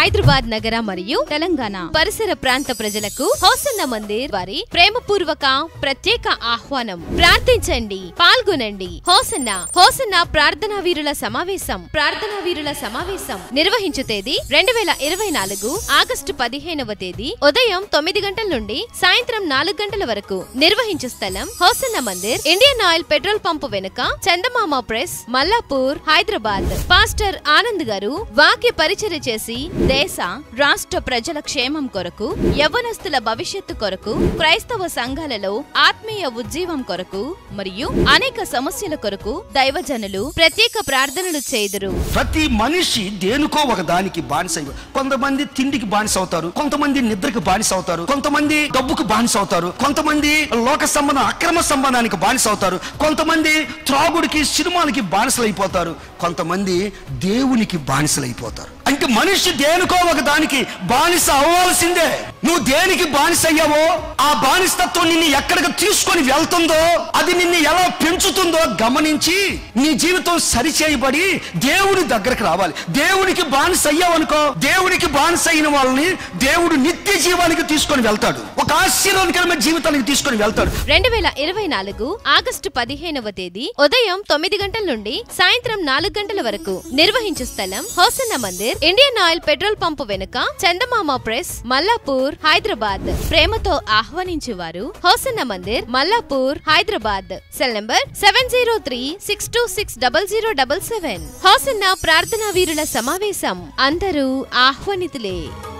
హైదరాబాద్ నగర మరియు తెలంగాణ పరిసర ప్రాంత ప్రజలకు హోసన్న మందిర్ వారి ప్రేమపూర్వక ప్రత్యేక ఆహ్వానం ప్రార్థించండి పాల్గొనండి హోసన్న హోసన్న ప్రార్థనా వీరుల సమావేశం ప్రార్థనా వీరుల సమావేశం నిర్వహించు తేదీ రెండు వేల ఇరవై నాలుగు ఆగస్టు పదిహేనవ తేదీ ఉదయం తొమ్మిది గంటల నుండి సాయంత్రం నాలుగు గంటల వరకు నిర్వహించు స్థలం Hosanna Mandir Indian Oil petrol pump వెనుక చందమామ ప్రెస్ మల్లాపూర్ హైదరాబాద్ పాస్టర్ ఆనంద్ గారు వాక్య పరిచర్య చేసి దేశ రాష్ట్ర ప్రజల క్షేమం కొరకు యవ్వనస్తుల భవిష్యత్తు కొరకు క్రైస్తవ సంఘాలలో ఆత్మీయ ఉజ్జీవం కొరకు మరియు అనేక సమస్యల కొరకు దైవజనులు ప్రత్యేక ప్రార్థనలు చేదురు ప్రతి మనిషి దేనికో ఒక దానికి బానిస అయి- కొంతమంది తిండికి బానిస అవుతారు కొంతమంది నిద్రకి బానిస అవుతారు కొంతమంది డబ్బుకు బానిస అవుతారు కొంతమంది లోక సంబంధం అక్రమ సంబంధానికి బానిస అవుతారు కొంతమంది త్రాగుడికి సినిమాలకి బానిసలు అయిపోతారు కొంతమంది దేవునికి బానిసలు అయిపోతారు అంటే మనిషి దేనికో ఒక దానికి బానిస అవ్వాల్సిందే నువ్వు దేనికి బానిస అయ్యావో ఆ బానిసత్వం నిన్ను ఎక్కడికి తీసుకొని వెళ్తుందో అది నిన్ను ఎలా పెంచుతుందో గమనించి నీ జీవితం సరిచేయబడి దేవుని దగ్గరకు రావాలి దేవునికి బానిస అయ్యావనుకో దేవునికి బానిస అయిన వాళ్ళని దేవుడు నిత్య జీవానికి తీసుకొని వెళ్తాడు ఒక ఆశీర్వాదకరమైన జీవితానికి తీసుకొని వెళ్తాడు రెండు వేల ఇరవై నాలుగు ఆగస్టు పదిహేనవ తేదీ ఉదయం తొమ్మిది గంటల నుండి సాయంత్రం నాలుగు గంటల వరకు నిర్వహించు స్థలం Hosanna Mandir Indian Oil petrol pump వెనుక చందమామ ప్రెస్ మల్లాపూర్ హైదరాబాద్ ప్రేమతో ఆహ్వానించువారు Hosanna Mandir Mallapur Hyderabad cell number seven zero three six two six double zero double seven Hosanna ప్రార్థనా వీరుల సమావేశం అందరూ ఆహ్వానితులే